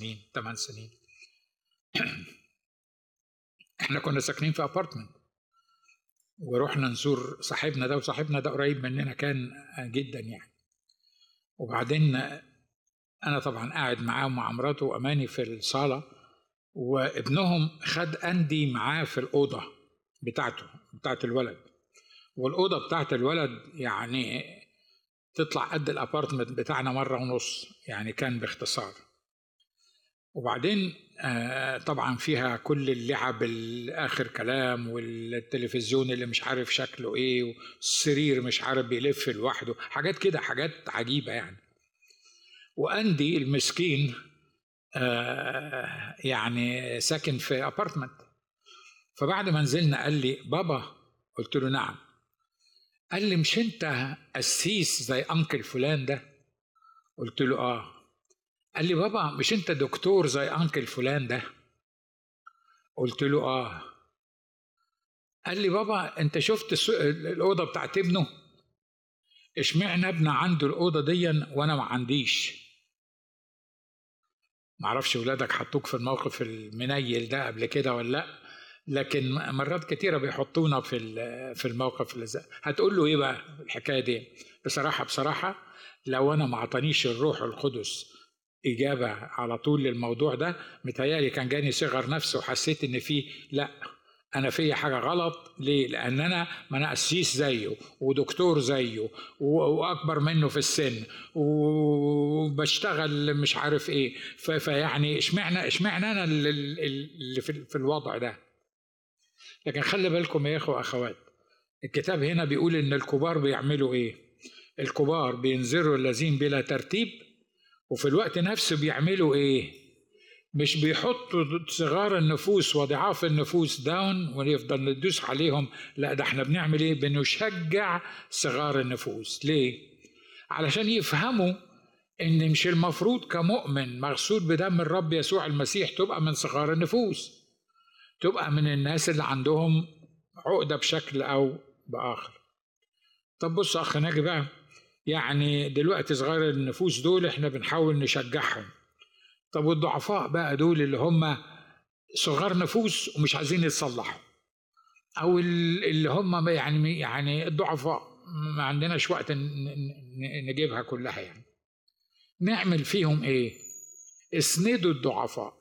سنين ثمان سنين احنا كنا ساكنين في ابارتمنت ورحنا نزور صاحبنا ده وصاحبنا ده قريب مننا كان جدا يعني وبعدين انا طبعا قاعد معاه ومع مراته واماني في الصاله وابنهم خد اندي معاه في الاوضه بتاعته بتاعت الولد والاوضه بتاعت الولد يعني تطلع قد الابارتمنت بتاعنا مره ونص يعني كان باختصار وبعدين آه طبعا فيها كل اللعب الاخر كلام والتلفزيون اللي مش عارف شكله ايه والسرير مش عارف بيلف لوحده حاجات كده حاجات عجيبه يعني واندي المسكين آه يعني ساكن في ابارتمنت فبعد ما نزلنا قال لي بابا قلت له نعم قال لي مش انت قسيس زي انكل فلان ده قلت له اه قال لي بابا مش انت دكتور زي انكل فلان ده قلت له اه قال لي بابا انت شفت الاوضه بتاعت ابنه اشمعنى ابنه عنده الاوضه دي وانا ما عنديش معرفش ولادك حطوك في الموقف المنيل ده قبل كده ولا لا لكن مرات كتيره بيحطونا في في الموقف اللي زي هتقول له ايه بقى الحكايه دي بصراحه بصراحه لو انا ما اعطانيش الروح القدس اجابه على طول للموضوع ده متهيألي كان جاني صغر نفس وحسيت ان في لا انا في حاجه غلط ليه لان انا ما انا قسيس زيه ودكتور زيه واكبر منه في السن وبشتغل مش عارف ايه فيعني اشمعنى اشمعنى انا اللي في الوضع ده لكن خلي بالكم يا اخوه اخوات الكتاب هنا بيقول ان الكبار بيعملوا ايه الكبار بينذروا الذين بلا ترتيب وفي الوقت نفسه بيعملوا ايه مش بيحطوا صغار النفوس وضعاف النفوس داون ونفضل ندوس عليهم لا ده احنا بنعمل ايه بنشجع صغار النفوس ليه علشان يفهموا ان مش المفروض كمؤمن مغسول بدم الرب يسوع المسيح تبقى من صغار النفوس تبقى من الناس اللي عندهم عقدة بشكل أو بآخر طب بص أخ ناجي بقى يعني دلوقتي صغار النفوس دول احنا بنحاول نشجعهم طب والضعفاء بقى دول اللي هم صغار نفوس ومش عايزين يتصلحوا او اللي هم يعني يعني الضعفاء ما عندناش وقت نجيبها كلها يعني نعمل فيهم ايه اسندوا الضعفاء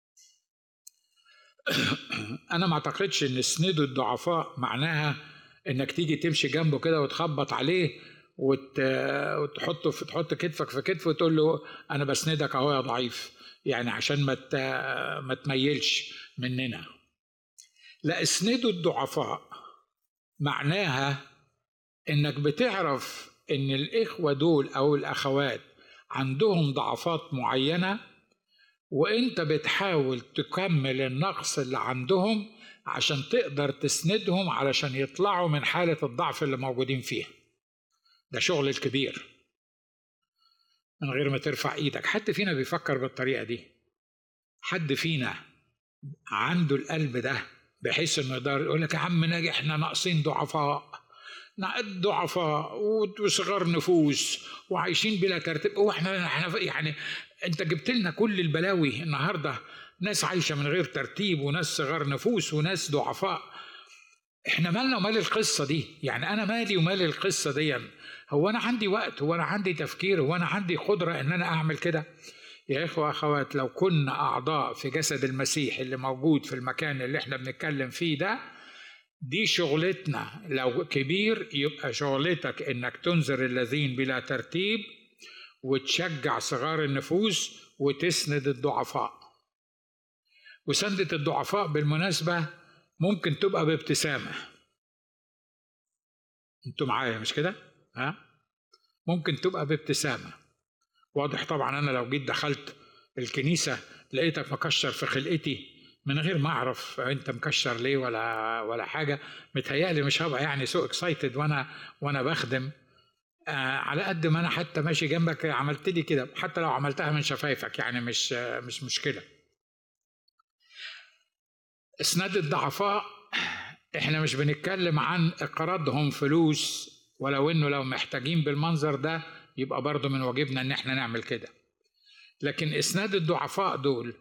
انا ما اعتقدش ان اسندوا الضعفاء معناها انك تيجي تمشي جنبه كده وتخبط عليه وت... وتحطه في تحط كتفك في كتفه وتقول له انا بسندك اهو يا ضعيف يعني عشان ما ت... ما تميلش مننا لا اسندوا الضعفاء معناها انك بتعرف ان الاخوه دول او الاخوات عندهم ضعفات معينه وانت بتحاول تكمل النقص اللي عندهم عشان تقدر تسندهم علشان يطلعوا من حاله الضعف اللي موجودين فيها ده شغل الكبير من غير ما ترفع ايدك حد فينا بيفكر بالطريقه دي حد فينا عنده القلب ده بحيث انه يقدر يقول لك يا عم ناجي احنا ناقصين ضعفاء ضعفاء وصغار نفوس وعايشين بلا ترتيب واحنا احنا يعني انت جبت لنا كل البلاوي النهارده ناس عايشه من غير ترتيب وناس صغار نفوس وناس ضعفاء احنا مالنا ومال القصه دي يعني انا مالي ومال القصه دي هو انا عندي وقت هو انا عندي تفكير هو انا عندي قدره ان انا اعمل كده يا اخوه اخوات لو كنا اعضاء في جسد المسيح اللي موجود في المكان اللي احنا بنتكلم فيه ده دي شغلتنا لو كبير يبقى شغلتك انك تنذر الذين بلا ترتيب وتشجع صغار النفوس وتسند الضعفاء وسندة الضعفاء بالمناسبة ممكن تبقى بابتسامة انتوا معايا مش كده؟ ها؟ ممكن تبقى بابتسامة واضح طبعا انا لو جيت دخلت الكنيسة لقيتك مكشر في خلقتي من غير ما اعرف انت مكشر ليه ولا ولا حاجه متهيألي مش هبقى يعني سو اكسايتد وانا وانا بخدم آه على قد ما انا حتى ماشي جنبك عملت لي كده حتى لو عملتها من شفايفك يعني مش آه مش مشكله اسناد الضعفاء احنا مش بنتكلم عن اقراضهم فلوس ولو انه لو محتاجين بالمنظر ده يبقى برضه من واجبنا ان احنا نعمل كده لكن اسناد الضعفاء دول